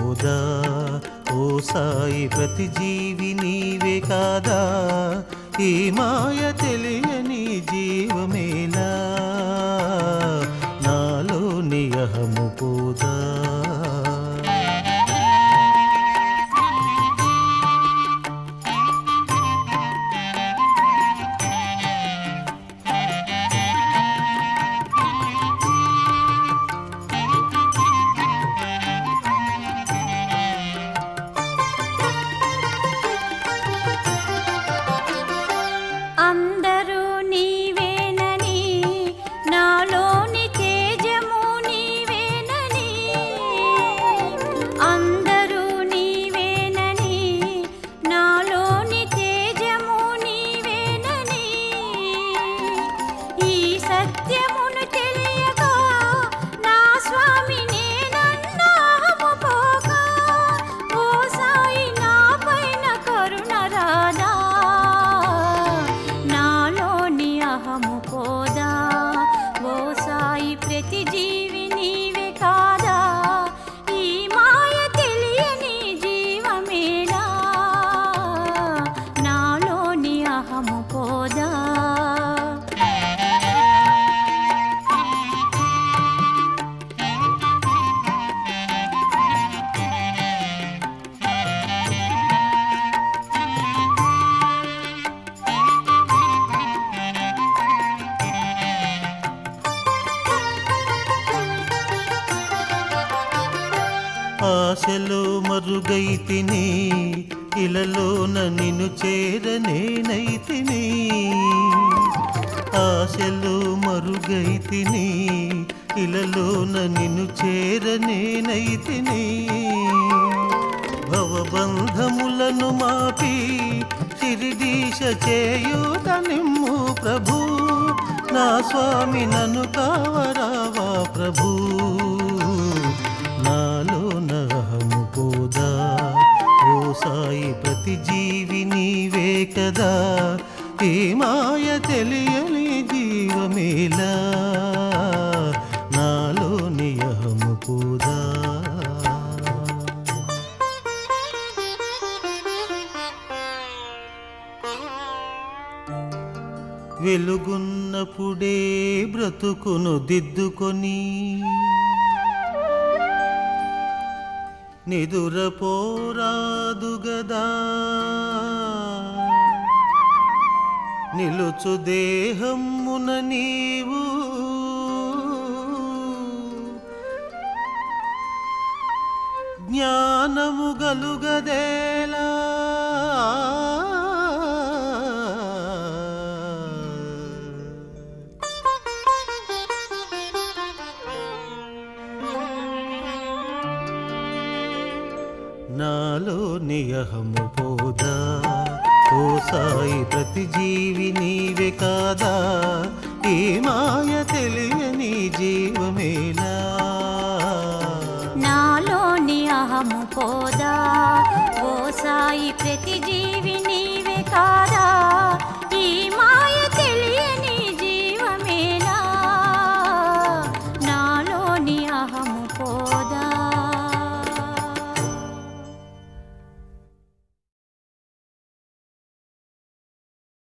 పోదా ఓ సాయి ప్రతి జీవి నీవే కాదా ఈ మాయ తెలియని జీవమేలా నాలో నియహము పోదా అందరూ నీవేనని నాలోని తేజము నీవేనని అందరూ నీవేనని నాలోని తేజము నీవేనని ఈ సత్యమును తెలియక నా స్వామి నేనన్నాము పోక ఓ సాయి నా పైన కరుణ రాదా నాలోని అహము పోదా ఓ సాయి ప్రతి జీవి నీవే కాదా ఈ మాయ తెలియని జీవమేలా నాలోని అహము పోదా ఆశలో మరుగైతిని ఇలలోన నిన్ను చేరనేనైతిని ఆశలో మరుగైతిని ఇలలోన నిన్ను చేరనేనైతిని భవబంధములను మాపి శిరిడీశ చేయూత నిమ్ము ప్రభు నా స్వామి నన్ను కావరావా ప్రభు నాలో నహము పోదా ఓ సాయి ప్రతి జీవి నీవే కదా ఈ మాయ తెలియని జీవమేలా నాలో నియహము పోదా వెలుగున్నప్పుడే బ్రతుకును దిద్దుకొని నిదురపోరాదు గదా నిలుచు దేహమున నీవు జ్ఞానము గలుగదేలా నాలో నియహము పోదా ఓ సాయి ప్రతి జీవి నీవే కాదా ఈ మాయ తెలియని జీవమేలా నాలోని అహము పోదా ఓ సాయి ప్రతి జీవి నీవే కాదా